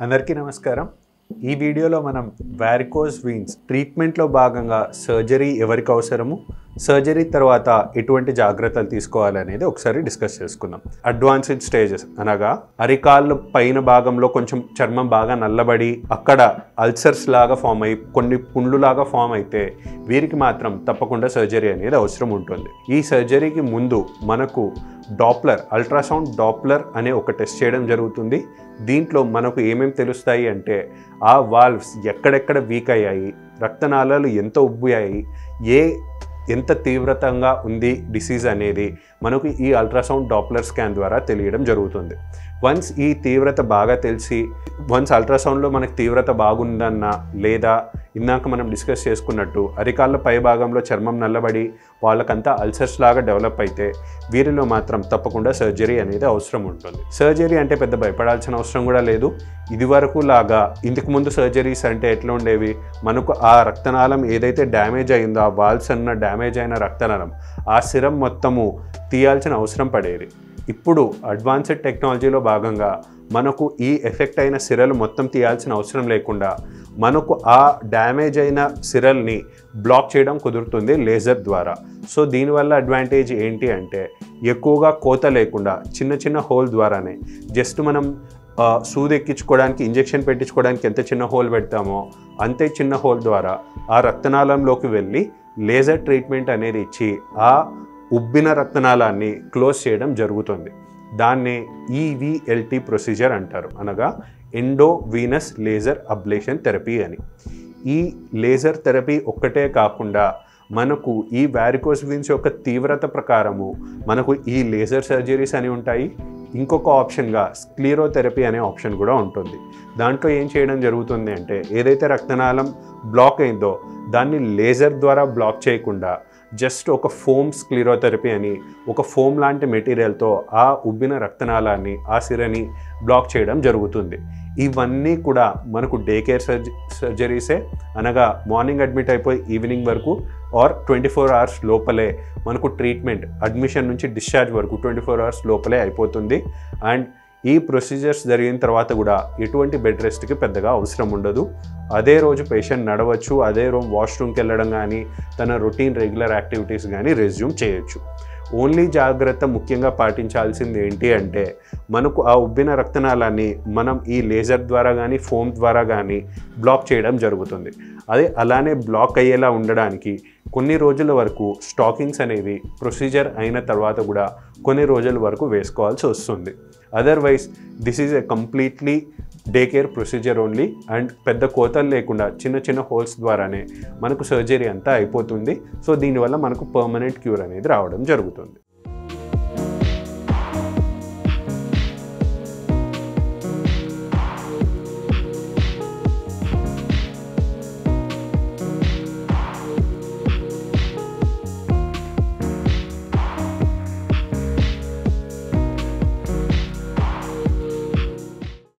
అందరికీ నమస్కారం ఈ వీడియోలో మనం వ్యారికోస్ వీన్స్ ట్రీట్మెంట్లో భాగంగా సర్జరీ ఎవరికి అవసరము సర్జరీ తర్వాత ఎటువంటి జాగ్రత్తలు తీసుకోవాలనేది ఒకసారి డిస్కస్ చేసుకుందాం అడ్వాన్స్డ్ స్టేజెస్ అనగా అరికాళ్ళ పైన భాగంలో కొంచెం చర్మం బాగా నల్లబడి అక్కడ అల్సర్స్ లాగా ఫామ్ అయ్యి కొన్ని పుండ్లు లాగా ఫామ్ అయితే వీరికి మాత్రం తప్పకుండా సర్జరీ అనేది అవసరం ఉంటుంది ఈ సర్జరీకి ముందు మనకు డాప్లర్ అల్ట్రాసౌండ్ డాప్లర్ అనే ఒక టెస్ట్ చేయడం జరుగుతుంది దీంట్లో మనకు ఏమేమి తెలుస్తాయి అంటే ఆ వాల్వ్స్ ఎక్కడెక్కడ వీక్ అయ్యాయి రక్తనాళాలు ఎంత ఉబ్బుయాయి ఏ ఎంత తీవ్రతంగా ఉంది డిసీజ్ అనేది మనకు ఈ అల్ట్రాసౌండ్ డాప్లర్ స్కాన్ ద్వారా తెలియడం జరుగుతుంది వన్స్ ఈ తీవ్రత బాగా తెలిసి వన్స్ అల్ట్రాసౌండ్లో మనకు తీవ్రత బాగుందన్న లేదా ఇందాక మనం డిస్కస్ చేసుకున్నట్టు అరికాళ్ళ పై భాగంలో చర్మం నల్లబడి వాళ్ళకంతా అల్సర్స్ లాగా డెవలప్ అయితే వీరిలో మాత్రం తప్పకుండా సర్జరీ అనేది అవసరం ఉంటుంది సర్జరీ అంటే పెద్ద భయపడాల్సిన అవసరం కూడా లేదు ఇది వరకు లాగా ఇంతకు ముందు సర్జరీస్ అంటే ఎట్లా ఉండేవి మనకు ఆ రక్తనాళం ఏదైతే డ్యామేజ్ అయిందో ఆ వాల్స్ అన్న డ్యామేజ్ అయిన రక్తనాళం ఆ సిరం మొత్తము తీయాల్సిన అవసరం పడేది ఇప్పుడు అడ్వాన్స్డ్ టెక్నాలజీలో భాగంగా మనకు ఈ ఎఫెక్ట్ అయిన సిరలు మొత్తం తీయాల్సిన అవసరం లేకుండా మనకు ఆ డ్యామేజ్ అయిన సిరల్ని బ్లాక్ చేయడం కుదురుతుంది లేజర్ ద్వారా సో దీనివల్ల అడ్వాంటేజ్ ఏంటి అంటే ఎక్కువగా కోత లేకుండా చిన్న చిన్న హోల్ ద్వారానే జస్ట్ మనం ఆ, సూది ఎక్కించుకోవడానికి ఇంజెక్షన్ పెట్టించుకోవడానికి ఎంత చిన్న హోల్ పెడతామో అంతే చిన్న హోల్ ద్వారా ఆ రక్తనాళంలోకి వెళ్ళి లేజర్ ట్రీట్మెంట్ అనేది ఇచ్చి ఆ ఉబ్బిన రక్తనాళాన్ని క్లోజ్ చేయడం జరుగుతుంది దాన్నే ఈవిఎల్టీ ప్రొసీజర్ అంటారు అనగా endovenous laser ablation therapy అని ఈ లేజర్ థెరపీ ఒక్కటే కాకుండా మనకు ఈ వ్యారికోస్ వీన్స్ యొక్క తీవ్రత ప్రకారము మనకు ఈ లేజర్ సర్జరీస్ అని ఉంటాయి ఇంకొక ఆప్షన్గా స్క్లీరోథెరపీ అనే ఆప్షన్ కూడా ఉంటుంది దాంట్లో ఏం చేయడం జరుగుతుంది అంటే ఏదైతే రక్తనాళం బ్లాక్ అయిందో దాన్ని లేజర్ ద్వారా బ్లాక్ చేయకుండా జస్ట్ ఒక ఫోమ్ స్క్లీరోథెరపీ అని ఒక ఫోమ్ లాంటి మెటీరియల్తో ఆ ఉబ్బిన రక్తనాళాన్ని ఆ సిరని బ్లాక్ చేయడం జరుగుతుంది ఇవన్నీ కూడా మనకు డే కేర్ సర్జ సర్జరీసే అనగా మార్నింగ్ అడ్మిట్ అయిపోయి ఈవినింగ్ వరకు ఆర్ ట్వంటీ ఫోర్ అవర్స్ లోపలే మనకు ట్రీట్మెంట్ అడ్మిషన్ నుంచి డిశ్చార్జ్ వరకు ట్వంటీ ఫోర్ అవర్స్ లోపలే అయిపోతుంది అండ్ ఈ ప్రొసీజర్స్ జరిగిన తర్వాత కూడా ఎటువంటి బెడ్ రెస్ట్కి పెద్దగా అవసరం ఉండదు అదే రోజు పేషెంట్ నడవచ్చు అదే రోజు వాష్రూమ్కి వెళ్ళడం కానీ తన రొటీన్ రెగ్యులర్ యాక్టివిటీస్ కానీ రెజ్యూమ్ చేయొచ్చు ఓన్లీ జాగ్రత్త ముఖ్యంగా పాటించాల్సింది ఏంటి అంటే మనకు ఆ ఉబ్బిన రక్తనాళాన్ని మనం ఈ లేజర్ ద్వారా కానీ ఫోమ్ ద్వారా కానీ బ్లాక్ చేయడం జరుగుతుంది అదే అలానే బ్లాక్ అయ్యేలా ఉండడానికి కొన్ని రోజుల వరకు స్టాకింగ్స్ అనేవి ప్రొసీజర్ అయిన తర్వాత కూడా కొన్ని రోజుల వరకు వేసుకోవాల్సి వస్తుంది otherwise this is a completely day care procedure only and పెద్ద కోతలు లేకుండా చిన్న చిన్న హోల్స్ ద్వారానే మనకు సర్జరీ అంతా అయిపోతుంది సో దీనివల్ల మనకు పర్మనెంట్ క్యూర్ అనేది రావడం జరుగుతుంది